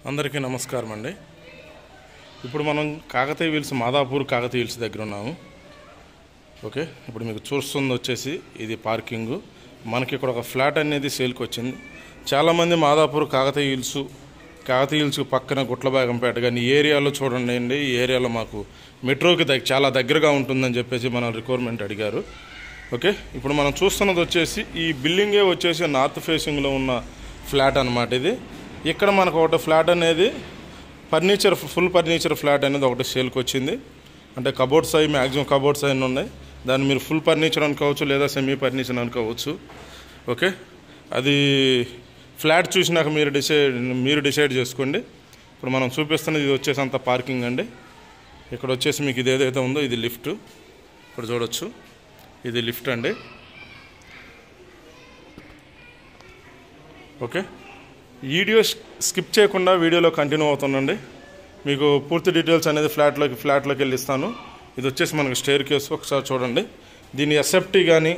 అందరికీ నమస్కారం అండి ఇప్పుడు మనం కాకతీయ విల్స్ మాదాపూర్ కాకతీయ విల్స్ దగ్గర ఉన్నాము ఓకే ఇప్పుడు మీకు చూస్తుంది వచ్చేసి ఇది పార్కింగ్ మనకి ఇక్కడ ఒక ఫ్లాట్ అనేది సేల్కి వచ్చింది చాలామంది మాదాపూర్ కాకతీయ హిల్స్ కాకతీయ హిల్స్ పక్కన గుట్లబాగంపేట కానీ ఈ ఏరియాలో చూడండి అండి ఈ ఏరియాలో మాకు మెట్రోకి దగ్గ చాలా దగ్గరగా ఉంటుందని చెప్పేసి మన రిక్వైర్మెంట్ అడిగారు ఓకే ఇప్పుడు మనం చూస్తున్నది వచ్చేసి ఈ బిల్డింగే వచ్చేసి నార్త్ ఫేసింగ్లో ఉన్న ఫ్లాట్ అనమాట ఇది ఇక్కడ మనకు ఒకటి ఫ్లాట్ అనేది ఫర్నిచర్ ఫుల్ ఫర్నిచర్ ఫ్లాట్ అనేది ఒకటి సేల్కి వచ్చింది అంటే కబోర్డ్స్ అవి మ్యాక్సిమం కబోర్డ్స్ అవి ఉన్నాయి దాన్ని మీరు ఫుల్ ఫర్నిచర్ అనుకోవచ్చు లేదా సెమీ ఫర్నిచర్ అనుకోవచ్చు ఓకే అది ఫ్లాట్ చూసినాక మీరు డిసైడ్ మీరు డిసైడ్ చేసుకోండి ఇప్పుడు మనం చూపిస్తున్నది ఇది వచ్చేసి అంత పార్కింగ్ అండి ఇక్కడ వచ్చేసి మీకు ఇది ఏదైతే ఉందో ఇది లిఫ్ట్ ఇక్కడ చూడొచ్చు ఇది లిఫ్ట్ అండి ఓకే వీడియో స్కిప్ చేయకుండా వీడియోలో కంటిన్యూ అవుతుందండి మీకు పూర్తి డీటెయిల్స్ అనేది ఫ్లాట్లోకి ఫ్లాట్లోకి వెళ్ళి ఇస్తాను ఇది వచ్చేసి మనకి స్టేర్ కేసు ఒకసారి చూడండి దీని ఎస్ఎఫ్టీ కానీ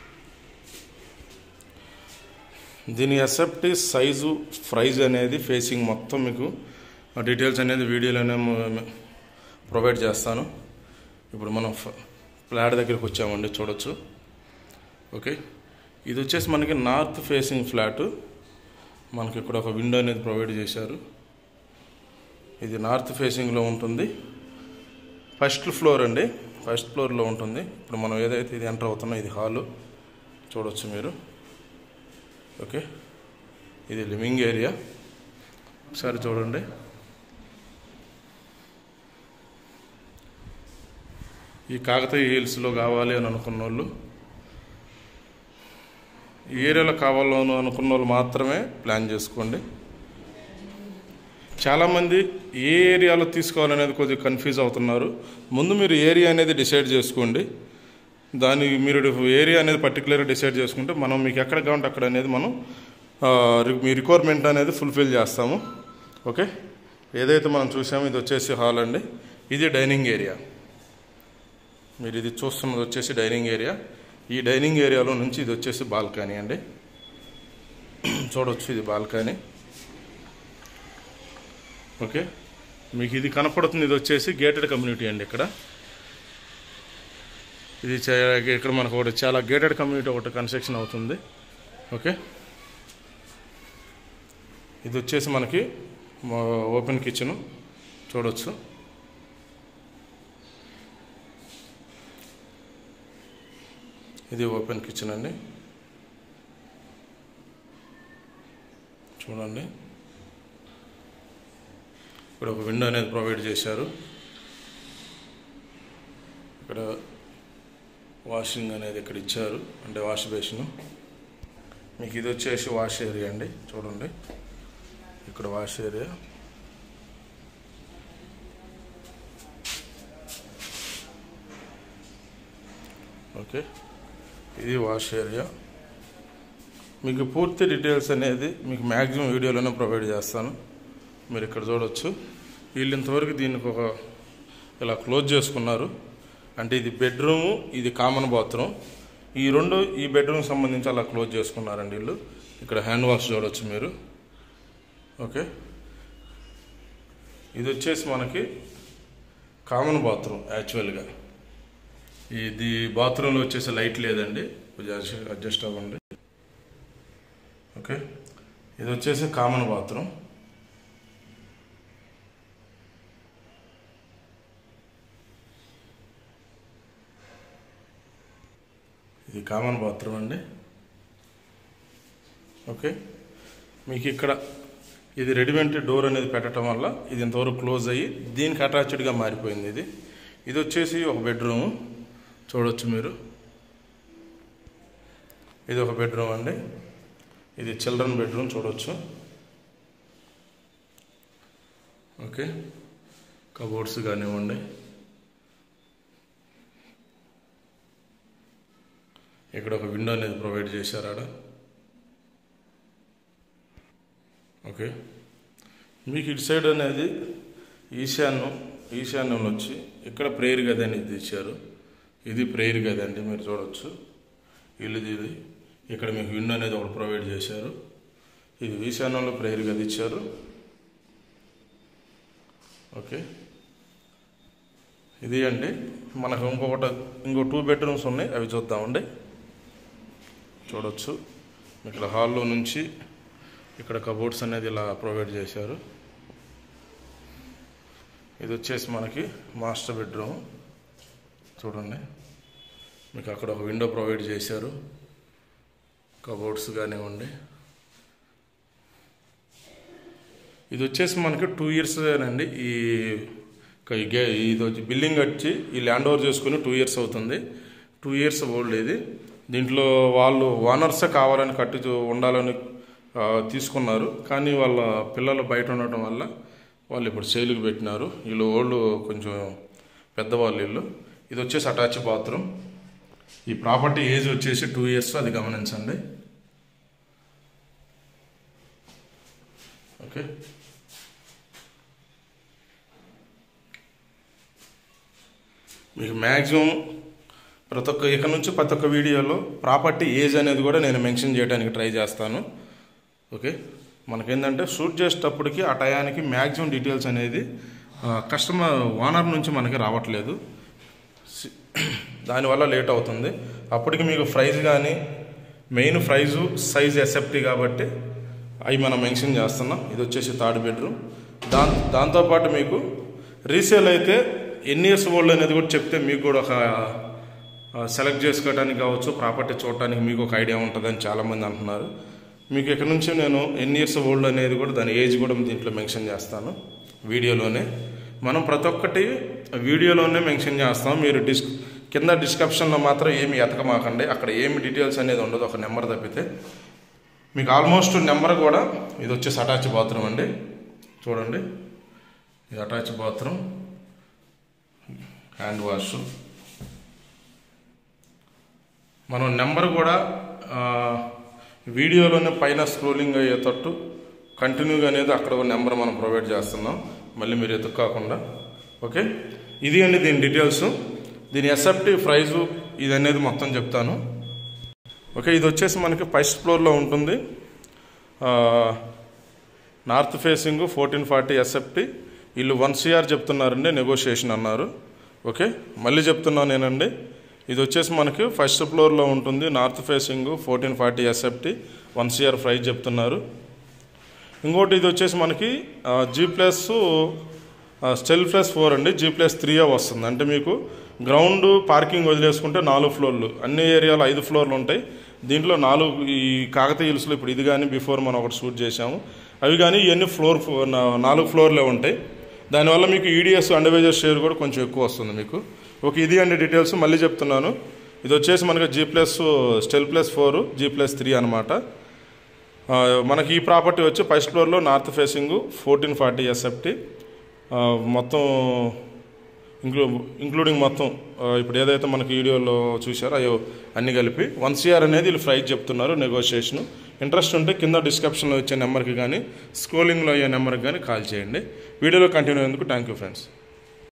దీని ఎస్ఎఫ్టీ సైజు ప్రైజ్ అనేది ఫేసింగ్ మొత్తం మీకు డీటెయిల్స్ అనేది వీడియోలోనే మ- ప్రొవైడ్ చేస్తాను ఇప్పుడు మనం ఫ- ఫ్లాట్ దగ్గరికి వచ్చామండి చూడొచ్చు ఓకే ఇది వచ్చేసి మనకి నార్త్ ఫేసింగ్ ఫ్లాటు మనకి ఇక్కడ ఒక విండో అనేది ప్రొవైడ్ చేశారు ఇది నార్త్ ఫేసింగ్లో ఉంటుంది ఫస్ట్ ఫ్లోర్ అండి ఫస్ట్ ఫ్లోర్లో ఉంటుంది ఇప్పుడు మనం ఏదైతే ఇది ఎంటర్ అవుతున్నా ఇది హాలు చూడొచ్చు మీరు ఓకే ఇది లివింగ్ ఏరియా ఒకసారి చూడండి ఈ కాకతీయ హిల్స్లో కావాలి అని అనుకున్న వాళ్ళు ఈ ఏరియాలో కావాలను అనుకున్న వాళ్ళు మాత్రమే ప్లాన్ చేసుకోండి చాలామంది ఏ ఏరియాలో తీసుకోవాలనేది కొద్దిగా కన్ఫ్యూజ్ అవుతున్నారు ముందు మీరు ఏరియా అనేది డిసైడ్ చేసుకోండి దాని మీరు ఏరియా అనేది పర్టికులర్గా డిసైడ్ చేసుకుంటే మనం మీకు ఎక్కడ కావాలంటే అక్కడ అనేది మనం ఆ, రి- మీ రిక్వైర్మెంట్ అనేది ఫుల్ఫిల్ చేస్తాము ఓకే ఏదైతే మనం చూసామో ఇది వచ్చేసి హాల్ అండి ఇది డైనింగ్ ఏరియా మీరు ఇది చూస్తున్నది వచ్చేసి డైనింగ్ ఏరియా ఈ డైనింగ్ ఏరియాలో నుంచి ఇది వచ్చేసి బాల్కనీ అండి చూడొచ్చు ఇది బాల్కనీ ఓకే మీకు ఇది కనపడుతుంది ఇది వచ్చేసి గేటెడ్ కమ్యూనిటీ అండి ఇక్కడ ఇది చా- ఇక్కడ మనకు ఒకటి చాలా గేటెడ్ కమ్యూనిటీ ఒకటి కన్స్ట్రక్షన్ అవుతుంది ఓకే ఇది వచ్చేసి మనకి ఓపెన్ కిచెన్ చూడొచ్చు ఇది ఓపెన్ కిచెన్ అండి చూడండి ఇక్కడ ఒక విండో అనేది ప్రొవైడ్ చేశారు ఇక్కడ వాషింగ్ అనేది ఇక్కడ ఇచ్చారు అంటే వాష్ బేసిన్ మీకు ఇది వచ్చేసి వాష్ ఏరియా అండి చూడండి ఇక్కడ వాష్ ఏరియా ఓకే ఇది వాష్ ఏరియా మీకు పూర్తి డీటెయిల్స్ అనేది మీకు మ్యాక్సిమం వీడియోలోనే ప్రొవైడ్ చేస్తాను మీరు ఇక్కడ చూడొచ్చు వీళ్ళు ఇంతవరకు దీనికి ఒక ఇలా క్లోజ్ చేసుకున్నారు అంటే ఇది బెడ్రూము ఇది కామన్ బాత్రూమ్ ఈ రెండు ఈ బెడ్రూమ్ సంబంధించి అలా క్లోజ్ చేసుకున్నారండి వీళ్ళు ఇక్కడ హ్యాండ్ వాష్ చూడొచ్చు మీరు ఓకే ఇది వచ్చేసి మనకి కామన్ బాత్రూమ్ యాక్చువల్గా ఇది బాత్రూంలో వచ్చేసి లైట్ లేదండి కొంచెం అడ్జస్ట్- అడ్జస్ట్ అవ్వండి ఓకే ఇది వచ్చేసి కామన్ బాత్రూమ్ ఇది కామన్ బాత్రూమ్ అండి ఓకే మీకు ఇక్కడ ఇది రెడీమేడ్ డోర్ అనేది పెట్టడం వల్ల ఇది ఇంతవరకు క్లోజ్ అయ్యి దీనికి అటాచ్డ్గా మారిపోయింది ఇది ఇది వచ్చేసి ఒక బెడ్రూము చూడొచ్చు మీరు ఇది ఒక బెడ్రూమ్ అండి ఇది చిల్డ్రన్ బెడ్రూమ్ చూడొచ్చు ఓకే కబోర్డ్స్ కానివ్వండి ఇక్కడ ఒక విండో అనేది ప్రొవైడ్ చేశారు ఆడ ఓకే మీకు ఇటు సైడ్ అనేది ఈశాన్యం ఈశాన్యంలో వచ్చి ఇక్కడ ప్రేయర్ గది అనేది ఇచ్చారు ఇది ప్రేయర్ గది అండి మీరు చూడొచ్చు ఇల్లుది ఇది ఇక్కడ మీకు విండో అనేది ఒకటి ప్రొవైడ్ చేశారు ఇది ఈశాన్యంలో ప్రేయర్ గది ఇచ్చారు ఓకే ఇది అండి మనకు ఇంకొకటి ఇంకో టూ బెడ్రూమ్స్ ఉన్నాయి అవి చూద్దామండి చూడొచ్చు ఇక్కడ హాల్లో నుంచి ఇక్కడ కబోర్డ్స్ అనేది ఇలా ప్రొవైడ్ చేశారు ఇది వచ్చేసి మనకి మాస్టర్ బెడ్రూమ్ చూడండి మీకు అక్కడ ఒక విండో ప్రొవైడ్ చేశారు కబోర్డ్స్ కానివ్వండి ఇది వచ్చేసి మనకి టూ ఇయర్స్ అండి ఈ ఈ గే ఇది వచ్చి బిల్డింగ్ వచ్చి ఈ ల్యాండ్ ఓవర్ చేసుకుని టూ ఇయర్స్ అవుతుంది టూ ఇయర్స్ ఓల్డ్ ఇది దీంట్లో వాళ్ళు ఓనర్సే కావాలని కట్టి చూ- ఉండాలని ఆ, తీసుకున్నారు కానీ వాళ్ళ పిల్లలు బయట ఉండటం వల్ల వాళ్ళు ఇప్పుడు సేలుకి పెట్టినారు వీళ్ళు ఓల్డ్ కొంచెం పెద్దవాళ్ళు వీళ్ళు ఇది వచ్చేసి అటాచ్ బాత్రూమ్ ఈ ప్రాపర్టీ ఏజ్ వచ్చేసి టూ ఇయర్స్ అది గమనించండి ఓకే మీకు మ్యాక్సిమం ప్రతి ఒక్క ఇక్కడ నుంచి ప్రతి ఒక్క వీడియోలో ప్రాపర్టీ ఏజ్ అనేది కూడా నేను మెన్షన్ చేయడానికి ట్రై చేస్తాను ఓకే మనకేంటంటే షూట్ చేసేటప్పటికి ఆ టయానికి మ్యాక్సిమం డీటెయిల్స్ అనేది కస్టమర్ ఓనర్ నుంచి మనకి రావట్లేదు సి- దానివల్ల లేట్ అవుతుంది అప్పటికి మీకు ప్రైజ్ కానీ మెయిన్ ప్రైజు సైజ్ ఎస్ఎఫ్టీ కాబట్టి అవి మనం మెన్షన్ చేస్తున్నాం ఇది వచ్చేసి థర్డ్ బెడ్రూమ్ దాన్ దాంతోపాటు మీకు రీసేల్ అయితే ఎన్ని ఇయర్స్ ఓల్డ్ అనేది కూడా చెప్తే మీకు కూడా ఒక సెలెక్ట్ చేసుకోవడానికి కావచ్చు ప్రాపర్టీ చూడటానికి మీకు ఒక ఐడియా ఉంటుందని చాలామంది అంటున్నారు మీకు ఇక్కడ నుంచి నేను ఎన్ని ఇయర్స్ ఓల్డ్ అనేది కూడా దాని ఏజ్ కూడా దీంట్లో మెన్షన్ చేస్తాను వీడియోలోనే మనం ప్రతి ఒక్కటి వీడియోలోనే మెన్షన్ చేస్తాం మీరు డిస్ కింద డిస్క్రిప్షన్లో మాత్రం ఏమి ఎతకమాకండి అక్కడ ఏమి డీటెయిల్స్ అనేది ఉండదు ఒక నెంబర్ తప్పితే మీకు ఆల్మోస్ట్ నెంబర్ కూడా ఇది వచ్చేసి అటాచ్ బాత్రూమ్ అండి చూడండి ఇది అటాచ్ బాత్రూమ్ హ్యాండ్ వాష్ మనం నెంబర్ కూడా ఆ, వీడియోలోనే పైన స్క్రోలింగ్ అయ్యేటట్టు కంటిన్యూగా అనేది అక్కడ ఒక నెంబర్ మనం ప్రొవైడ్ చేస్తున్నాం మళ్ళీ మీరు ఎత్తుక్కాకుండా ఓకే ఇది అండి దీని డీటెయిల్స్ దీని ఎస్ఎఫ్టీ ప్రైజు ఇది అనేది మొత్తం చెప్తాను ఓకే ఇది వచ్చేసి మనకి ఫస్ట్ ఫ్లోర్లో ఉంటుంది ఆ, north facing fourteen forty SFT వీళ్ళు వన్ సిఆర్ చెప్తున్నారండి నెగోషియేషన్ అన్నారు ఓకే మళ్ళీ చెప్తున్నాను నేనండి ఇది వచ్చేసి మనకి ఫస్ట్ ఫ్లోర్లో ఉంటుంది north facing fourteen forty SFT one CR price చెప్తున్నారు ఇంకోటి ఇది వచ్చేసి మనకి G plus stilt plus four అండి జీ ప్లస్ త్రీ వస్తుంది అంటే మీకు గ్రౌండ్ పార్కింగ్ వదిలేసుకుంటే నాలుగు ఫ్లోర్లు అన్ని ఏరియాలో ఐదు ఫ్లోర్లు ఉంటాయి దీంట్లో నాలుగు ఈ కాకతీయ హిల్స్లో ఇప్పుడు ఇది కానీ బిఫోర్ మనం ఒకటి షూట్ చేసాము అవి కానీ ఇవన్నీ ఫ్లోర్ ఫో- నా- నాలుగు ఫ్లోర్లే ఉంటాయి దానివల్ల మీకు ఈడిఎస్ అండర్వేజర్ షేర్ కూడా కొంచెం ఎక్కువ వస్తుంది మీకు ఓకే ఇది అండి డీటెయిల్స్ మళ్ళీ చెప్తున్నాను ఇది వచ్చేసి మనకి G plus stilt plus four G plus three అనమాట ఆ, మనకి ఈ ప్రాపర్టీ వచ్చి ఫస్ట్ ఫ్లోర్లో north facing fourteen forty SFT మొత్తం ఇంక్లూ ఇంక్లూడింగ్ మొత్తం ఆ, ఇప్పుడు ఏదైతే మనకి వీడియోలో చూసారో అయ్యో అన్ని కలిపి వన్ సిఆర్ అనేది వీళ్ళు ప్రైజ్ చెప్తున్నారు నెగోషియేషన్ ఇంట్రెస్ట్ ఉంటే కింద డిస్క్రిప్షన్లో ఇచ్చే నెంబర్కి కానీ స్క్రోలింగ్లో అయ్యే నెంబర్కి కానీ కాల్ చేయండి వీడియోలో కంటిన్యూ అయ్యేందుకు థ్యాంక్ యూ ఫ్రెండ్స్